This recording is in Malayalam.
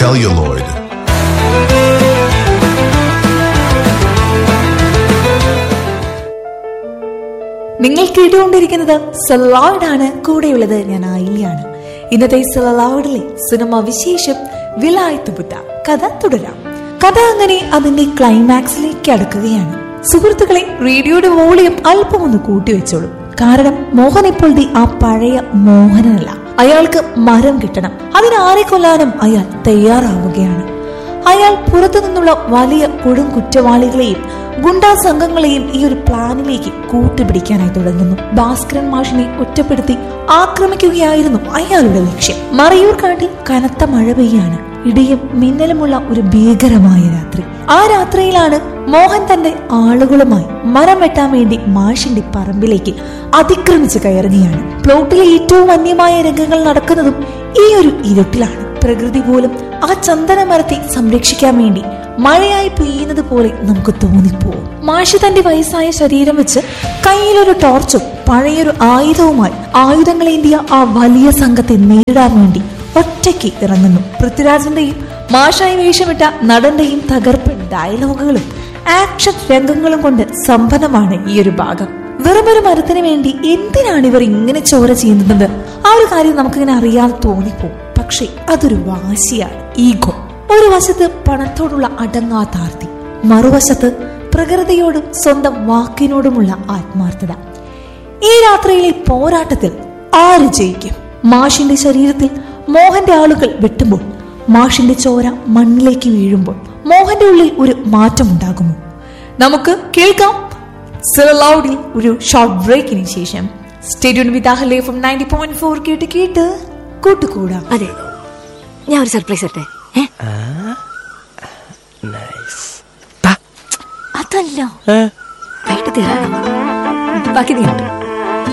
celluloid. നിങ്ങൾ കേട്ടുകൊണ്ടിരിക്കുന്നത് സെലലോയിഡാണ് കൂടെയുള്ളത് ഞാൻ ആയില്യാണ് ഇന്നത്തെ സെലലോയിഡിലെ സിനിമ വിശേഷം വിലായത്തുപുറ്റ കഥ തുടരാം കഥ അങ്ങനെ അതിന്റെ ക്ലൈമാക്സിലേക്ക് അടുക്കുകയാണ് സുഹൃത്തുക്കളെ റേഡിയോയുടെ വോളിയം അല്പം ഒന്ന് കൂട്ടിവെച്ചോളൂ കാരണം മോഹൻ ഇപ്പോൾ ദി ആ പഴയ മോഹനനല്ല അയാൾക്ക് മരം കിട്ടണം അതിനാരെ കൊല്ലാനും അയാൾ തയ്യാറാവുകയാണ് അയാൾ പുറത്തു നിന്നുള്ള വലിയ കൊടും കുറ്റവാളികളെയും ഗുണ്ടാ സംഘങ്ങളെയും ഈ ഒരു പ്ലാനിലേക്ക് കൂട്ടുപിടിക്കാനായി തുടങ്ങുന്നു ഭാസ്കരൻ മാഷിനെ ഒറ്റപ്പെടുത്തി ആക്രമിക്കുകയായിരുന്നു അയാളുടെ ലക്ഷ്യം മറയൂർ കാട്ടിൽ കനത്ത മഴ പെയ്യാണ് ഇടിയും മിന്നലുമുള്ള ഒരു ഭീകരമായ രാത്രി ആ രാത്രിയിലാണ് മോഹൻ തന്റെ ആളുകളുമായി മരം വെട്ടാൻ വേണ്ടി മാഷിന്റെ പറമ്പിലേക്ക് അതിക്രമിച്ച് കയറുകയാണ് പ്ലോട്ടിലെ ഏറ്റവും വന്യമായ രംഗങ്ങൾ നടക്കുന്നതും ഈ ഒരു ഇരുട്ടിലാണ് പ്രകൃതി പോലും ആ ചന്ദന മരത്തെ സംരക്ഷിക്കാൻ വേണ്ടി മഴയായി പെയ്യുന്നത് പോലെ നമുക്ക് തോന്നിപ്പോവും മാഷി തന്റെ വയസ്സായ ശരീരം വെച്ച് കയ്യിലൊരു ടോർച്ചും പഴയൊരു ആയുധവുമായി ആയുധങ്ങളേന്തിയ ആ വലിയ സംഘത്തെ നേരിടാൻ വേണ്ടി ഒറ്റയ്ക്ക് ഇറങ്ങുന്നു പൃഥ്വിരാജിന്റെയും മാഷായി വേഷമിട്ട നടന്റെയും തകർപ്പൻ ഡയലോഗുകളും ആക്ഷൻ രംഗങ്ങളും കൊണ്ട് സമ്പന്നമാണ് ഈ ഒരു ഭാഗം വെറുമൊരു മരത്തിന് വേണ്ടി എന്തിനാണ് ഇവർ ഇങ്ങനെ ചോര ചെയ്യുന്നത് ആ ഒരു കാര്യം നമുക്കിങ്ങനെ അറിയാതെ തോന്നിപ്പോവും പക്ഷെ അതൊരു വാശിയാണ് ഈഗോ ഒരു വശത്ത് പണത്തോടുള്ള അടങ്ങാത്ത ആർത്തി മറുവശത്ത് പ്രകൃതിയോടും സ്വന്തം വാക്കിനോടുമുള്ള ആത്മാർത്ഥത ഈ രാത്രിയിലെ പോരാട്ടത്തിൽ ആര് ജയിക്കും മാഷിന്റെ ശരീരത്തിൽ മോഹന്റെ ആളുകൾ വെട്ടുമ്പോൾ മാഷിന്റെ ചോര മണ്ണിലേക്ക് വീഴുമ്പോൾ മോഹന്റെ ഉള്ളിൽ ഒരു മാറ്റമുണ്ടാകുമോ നമുക്ക് കേൾക്കാം സിലൗഡിൽ ഒരു ഷോർട്ട് ബ്രേക്കിന് ശേഷം stadium with Ahle from ninety point four കേട്ട് കേട്ട് കൂട്ടുകൂടാം അതെ ഞാൻ ഒരു സർപ്രൈസ് തരട്ടെ ഏ? അതല്ല വൈകിട്ട് തരാം ബാക്കി നീ ഉണ്ട്